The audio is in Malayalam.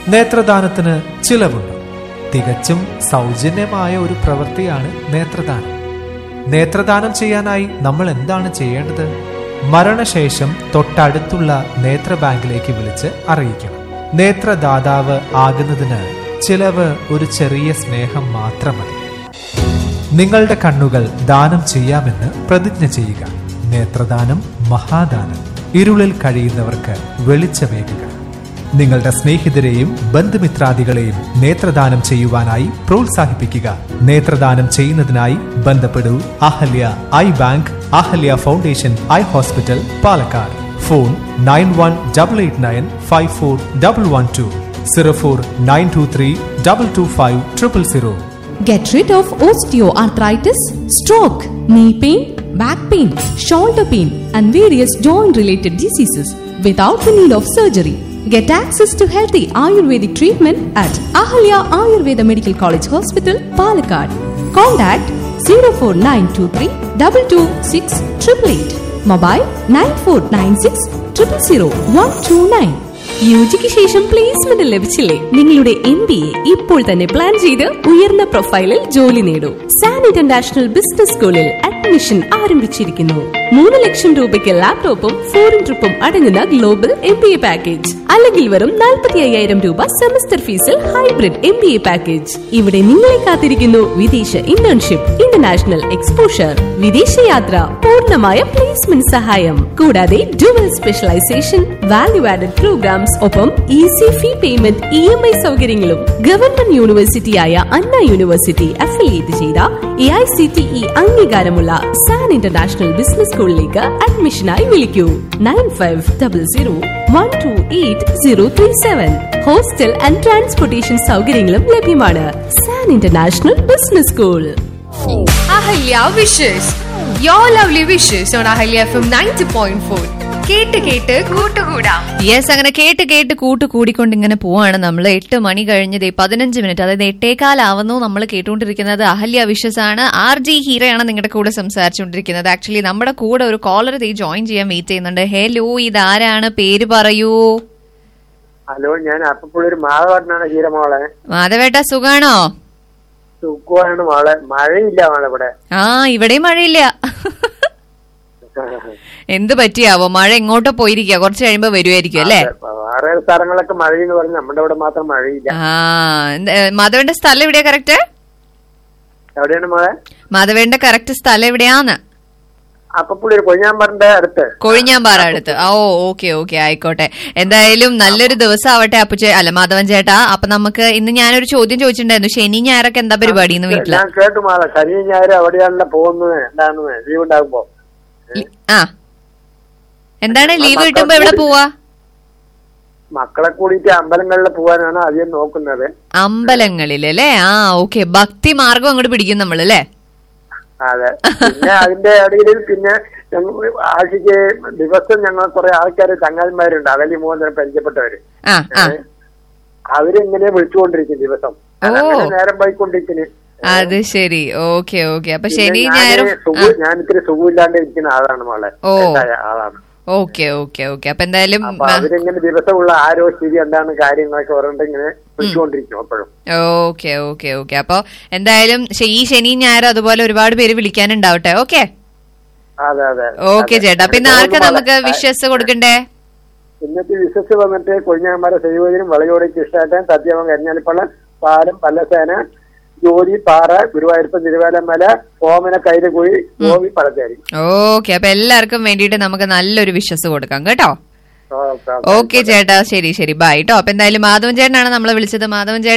നേത്രദാനത്തിന് ചിലവുണ്ട് തികച്ചും സൗജന്യമായ ഒരു പ്രവൃത്തിയാണ് നേത്രദാനം നേത്രദാനം ചെയ്യാനായി നമ്മൾ എന്താണ് ചെയ്യേണ്ടത് മരണശേഷം തൊട്ടടുത്തുള്ള നേത്ര ബാങ്കിലേക്ക് വിളിച്ച് അറിയിക്കണം നേത്രദാതാവ് ആകുന്നതിന് ചിലവ് ഒരു ചെറിയ സ്നേഹം മാത്രം മതി നിങ്ങളുടെ കണ്ണുകൾ ദാനം ചെയ്യാമെന്ന് പ്രതിജ്ഞ ചെയ്യുക നേത്രദാനം മഹാദാനം ഇരുളിൽ കഴിയുന്നവർക്ക് വെളിച്ചമേകുക നിങ്ങളുടെ സ്നേഹിതരെയും ബന്ധുമിത്രാദികളെയും നേത്രദാനം ചെയ്യുവാനായി പ്രോത്സാഹിപ്പിക്കുക നേത്രദാനം ചെയ്യുന്നതിനായി ബന്ധപ്പെടൂ Ahalya eye bank Ahalya foundation eye hospital Palakkad phone nine one double eight nine five four double one two zero four nine two three double two five triple zero Get rid of osteoarthritis, stroke, knee pain, back pain, shoulder pain, and various joint related diseases without the need of surgery. Get access to healthy Ayurvedic treatment at Ahalya Ayurveda Medical College Hospital, Palakkad. Contact 04923 226 888. Mobile 9496 000 129. യുജിക്ക് ശേഷം പ്ലേസ്മെന്റ് ലഭിച്ചില്ലേ നിങ്ങളുടെ എം ബി എ ഇപ്പോൾ തന്നെ പ്ലാൻ ചെയ്ത് ഉയർന്ന പ്രൊഫൈലിൽ ജോലി നേടൂ സാൻ ഇന്റർനാഷണൽ ബിസിനസ് സ്കൂളിൽ അഡ്മിഷൻ ആരംഭിച്ചിരിക്കുന്നു മൂന്ന് ലക്ഷം രൂപയ്ക്ക് ലാപ്ടോപ്പും ഫോറിൻ ട്രിപ്പും അടങ്ങുന്ന global M B A package അല്ലെങ്കിൽ വെറും നാൽപ്പത്തി അയ്യായിരം രൂപ സെമസ്റ്റർ ഫീസിൽ hybrid M B A package ഇവിടെ നിങ്ങളെ കാത്തിരിക്കുന്നു വിദേശ ഇന്റേൺഷിപ്പ് ഇന്റർനാഷണൽ എക്സ്പോഷർ വിദേശയാത്ര പൂർണ്ണമായ പ്ലേസ്മെന്റ് സഹായം കൂടാതെ dual specialisation value added programs ഒപ്പം easy fee payment E M I സൗകര്യങ്ങളും ഗവൺമെന്റ് യൂണിവേഴ്സിറ്റിയായ അണ്ണ യൂണിവേഴ്സിറ്റി അഫിലിയേറ്റ് ചെയ്ത A I C T E അംഗീകാരമുള്ള സാൻ ഇന്റർനാഷണൽ ബിസിനസ് സ്കൂളിലേക്ക് അഡ്മിഷനായി വിളിക്കൂ nine five double zero one two eight zero three seven hostel and transportation സൗകര്യങ്ങളും ലഭ്യമാണ് San international business school Ahalya wishes your lovely wishes on Ahalya F M ninety point four കേട്ട് കേട്ട് കൂട്ടുകൂടാം യെസ് അങ്ങനെ കേട്ട് കേട്ട് കൂട്ട് കൂടിക്കൊണ്ട് ഇങ്ങനെ പോവാണ് നമ്മൾ എട്ട് മണി കഴിഞ്ഞത് പതിനഞ്ച് മിനിറ്റ് അതായത് എട്ടേകാലാവുന്നു നമ്മൾ കേട്ടുകൊണ്ടിരിക്കുന്നത് അഹല്യ വിശ്വസ് ആണ് ആർ ജി ഹീറയാണ് നിങ്ങളുടെ കൂടെ സംസാരിച്ചുകൊണ്ടിരിക്കുന്നത് ആക്ച്വലി നമ്മുടെ കൂടെ ഒരു കോളർ തീ ജോയിൻ ചെയ്യാൻ വെയിറ്റ് ചെയ്യുന്നുണ്ട് ഹലോ ഇതാരാണ് പേര് പറയൂ ഹലോ ഞാൻ അപ്പപ്പോഴൊരു മാധവട്ടനാണ് ഹീരമോളെ മാധവേട്ട സുഖാണോ സുഖമാണ് മോളെ മഴയില്ല മോളെ ഇവിടെ ആ ഇവിടെയും മഴയില്ല എന്ത് പറ്റിയാവോ മഴ എങ്ങോട്ടോ പോയിരിക്കുക കുറച്ച് കഴിയുമ്പോ വരുമായിരിക്കും അല്ലേ വേറെ സ്ഥലങ്ങളൊക്കെ മഴയെന്ന് പറഞ്ഞ് നമ്മുടെ ഇവിടെ മാത്രം മഴയില്ല ആ എന്ത്- ഏ, മാധവന്റെ സ്ഥലം എവിടെയാ കറക്റ്റ് എവിടെയാണ് മോളെ മാധവേന്റെ കറക്റ്റ് സ്ഥലം എവിടെയാന്ന് അപ്പപ്പുള്ളി ഒരു കൊഞ്ഞാമ്പറിന്റെ അടുത്ത് കൊഴിഞ്ഞാമ്പാറ അടുത്ത് ഓ ഓക്കെ ഓക്കെ ആയിക്കോട്ടെ എന്തായാലും നല്ലൊരു ദിവസം ആവട്ടെ അപ്പുചേ അല്ല മാധവൻ ചേട്ടാ അപ്പൊ നമുക്ക് ഇന്ന് ഞാനൊരു ചോദ്യം ചോദിച്ചിട്ടുണ്ടായിരുന്നു ശനി ഞായറൊക്കെ എന്താ പരിപാടി ഇന്ന് വീട്ടില് ഞാൻ കേട്ടു മോളെ ശനി ഞായർ എവിടെയാണല്ലോ പോകുന്നത് എന്താണെന്ന് ലീവ് ഉണ്ടാകുമ്പോ ലി- ആ എന്താണ് ലീവ് കിട്ടുമ്പോ എവിടെ പോവാ മക്കളെ കൂടിയിട്ട് അമ്പലങ്ങളിൽ പോകാനാണ് അധികം നോക്കുന്നത് അമ്പലങ്ങളിൽ അല്ലേ ആ ഓക്കെ ഭക്തി മാർഗം അങ്ങോട്ട് പിടിക്കും നമ്മൾ അല്ലേ അതെ പിന്നെ അതിന്റെ ഇടയിൽ പിന്നെ ഞങ്ങൾ ആഴ്ചക്ക് ദിവസം ഞങ്ങൾ കുറെ ആൾക്കാർ ചങ്ങാതിമാരുണ്ട് അകലി മോഹൻ പരിചയപ്പെട്ടവര് ആ ആ അവരിങ്ങനെ വിളിച്ചുകൊണ്ടിരിക്കും ദിവസം ഓ. അങ്ങനെ നേരം പോയിക്കൊണ്ടിരിക്കുന്നു അത് ശരി ഓക്കെ ഓക്കെ അപ്പൊ പിന്നെ ശനി ഞാന് ഞായറും സുഖം ഞാൻ ഇത്തിരി സുഖമില്ലാണ്ട് ഇരിക്കുന്ന ആളാണ് മോളെ ഓ. വയസ്സായ ആളാണ് ഓക്കെ ഓക്കെ ഓക്കെ അപ്പൊ എന്തായാലും അപ്പൊ അവരിങ്ങനെ ദിവസമുള്ള ആരോഗ്യസ്ഥിതി എന്താണ് കാര്യങ്ങളൊക്കെ പറഞ്ഞിട്ട് ഇങ്ങനെ വിളിച്ചുകൊണ്ടിരിക്കും എപ്പോഴും ഓക്കെ ഓക്കെ ഓക്കെ അപ്പൊ എന്തായാലും ശ- ഈ ശനി ഞായറും അതുപോലെ ഒരുപാട് പേര് വിളിക്കാനുണ്ടാവട്ടെ ഓക്കെ അതെ അതെ ഓക്കെ അതെ. ചേട്ടാ അപ്പൊ ഇന്ന് ആർക്കാ മോളെ, നമുക്ക് വിശ്വസ് കൊടുക്കണ്ടേ ഇന്നത്തെ വിശ്വസ് വന്നിട്ട് കൊഴിഞ്ഞാമര സൈവതിനും വളയോടി കൃഷ്ണേട്ടൻ സത്യമം കരിഞ്ഞാലിപ്പള്ള പാലം പല്ലസേന ജോലി പാറ ഗുരുവായൂരപ്പൻ തിരുവേലമല ഓമന കൈരകുഴി ഗോവി പഴത്തേരി ഓക്കെ അപ്പൊ എല്ലാവർക്കും വേണ്ടിയിട്ട് നമുക്ക് നല്ലൊരു വിശ്വസ് കൊടുക്കാം കേട്ടോ ഓക്കെ ഓക്കെ ചേട്ടാ ശരി ശരി ബൈ കേട്ടോ അപ്പൊ എന്തായാലും മാധവൻ ചേട്ടനാണ് നമ്മളെ വിളിച്ചത് മാധവൻ ചേട്ടൻ